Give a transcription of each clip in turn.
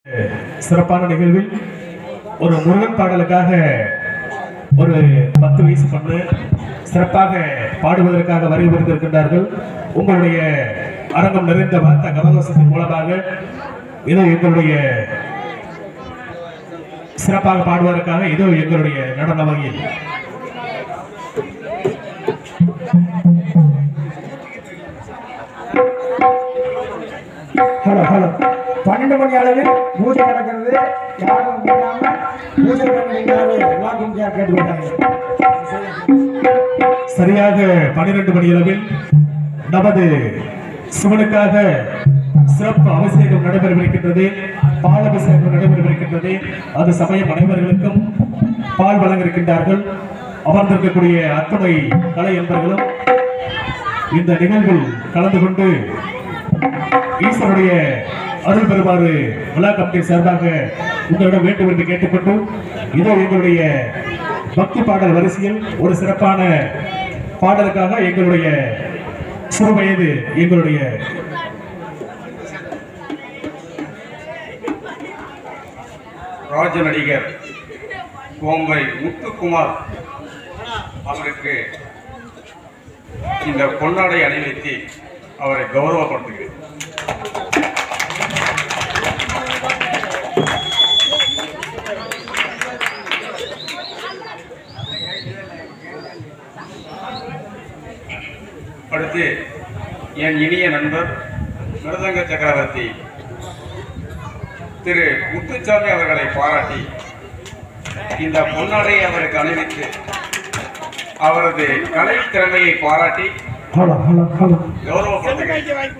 சிறப்பான நிகழ்வில் ஒரு முருகன் பாடலுக்காக ஒரு பத்து வயசு பொண்ணு சிறப்பாக பாடுவதற்காக வருகை புரிந்திருக்கின்றார்கள் உங்களுடைய அரங்கம் நிறைந்த வார்த்த கரகோஷத்தின் மூலமாக இதோ எங்களுடைய சிறப்பாக பாடுவதற்காக இதோ எங்களுடைய நடன வகையில் ஹலோ ஹலோ பன்னெண்டு மணி அளவில் பூஜை நடக்கிறது யாரும் இல்லாம பூஜை பண்ணுறீங்களாவே எல்லாத்தையும் கேட்டுக்கிட்டாங்க சரியாக பனிரெண்டு மணி அளவில் நமது சிவனுக்காக சிறப்பு அபிஷேகம் நடைபெறவிருக்கின்றது பால் அபிஷேகம் நடைபெறவிருக்கின்றது அது சமயம் அனைவர்களுக்கும் பால் வழங்க இருக்கின்றார்கள் அமர்ந்திருக்கக்கூடிய அத்துணை கலை என்பர்களும் இந்த நிகழ்வில் கலந்து கொண்டு ஈஸ்வருடைய அருள் பெறுமாறு விழா கமிட்டி சார்பாக உங்களிடம் வேண்டும் என்று கேட்டுக்கொண்டு இதோ எங்களுடைய பக்தி பாடல் வரிசையில் ஒரு சிறப்பான பாடலுக்காக எங்களுடைய சிறு வயது எங்களுடைய ராஜ நடிகர் கோம்பை முத்துக்குமார் அவருக்கு இந்த பொன்னாடை அணிவித்து அவரை கௌரவப்படுத்துகிறேன் அடுத்து என் இனிய நண்பர் மிருதங்க சக்கரவர்த்தி திரு முத்துச்சாமி அவர்களை பாராட்டி இந்த பொன்னாடை அவருக்கு அணிவித்து அவரது கலை திறமையை பாராட்டி ஹலோ ஹலோ ஹலோ கௌரவப்படுத்துகிறேன்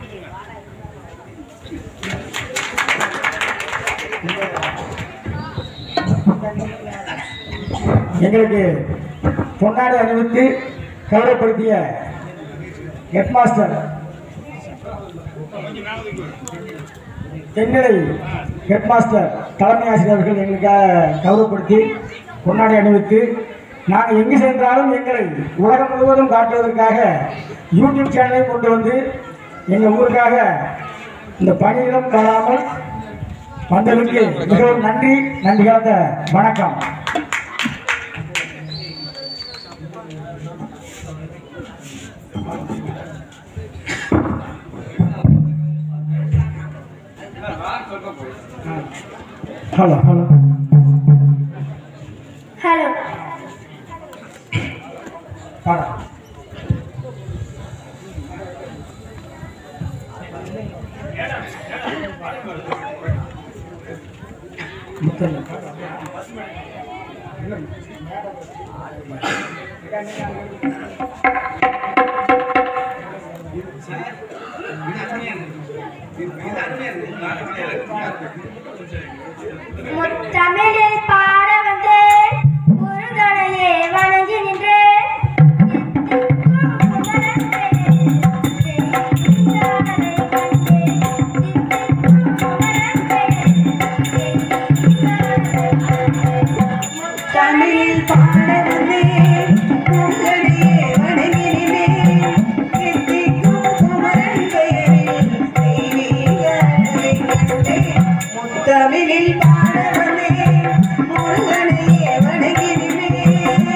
எங்களுக்கு பொன்னாடை அணிவித்து கௌரவப்படுத்திய headmaster Thennilai headmaster தலைமை ஆசிரியர் அவர்கள் எங்களுக்காக கௌரவப்படுத்தி பொன்னாடை அணிவித்து நாங்கள் எங்கு சென்றாலும் எங்களை உலகம் முழுவதும் காட்டுவதற்காக யூடியூப் சேனலை கொண்டு வந்து எங்கள் ஊருக்காக இந்த பணியிடம் காணாமல் வந்ததுக்கு மிகவும் நன்றி நன்றி கலந்த வணக்கம் ஹலோ ஹலோ ஹலோ பாடம் முத்தம் முத்தமிழில் பாட வந்தேன் முருகனையே வணங்கி நின்றேன் தமிழில் பாடவே உங்களையே வணங்கினேன் எத்திக்கும் குமரன் பெயரில் தெய்வீக அழகை கண்டேன். முத்தமிழில் பாடவே முருகனையே வணங்கினேன்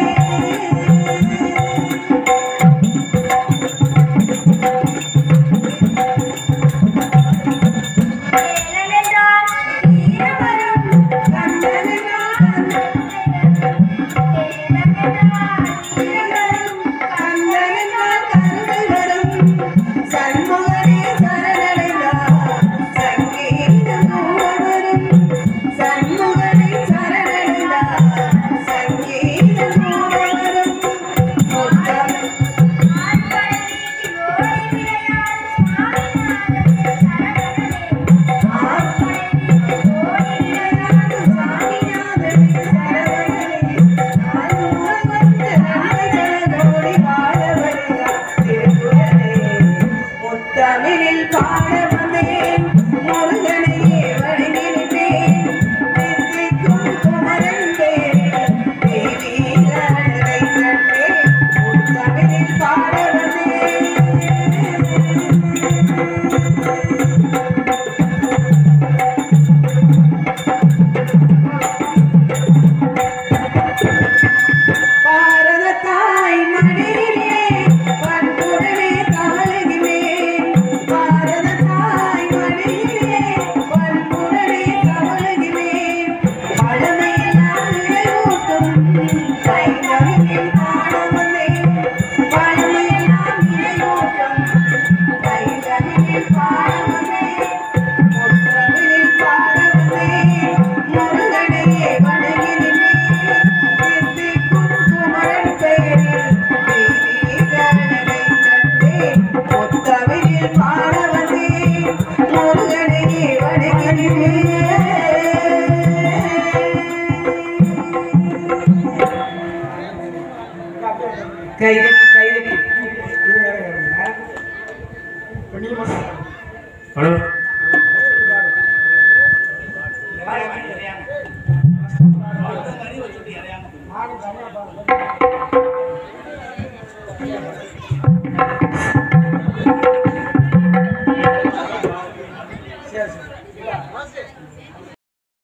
கண்ணனினால் கருணை வரும் சண்முகனே சரணடைந்தார் சங்கீதம் கூற வரும் சண்முகனே சரணடைந்தார் கைது கைது ஹலோ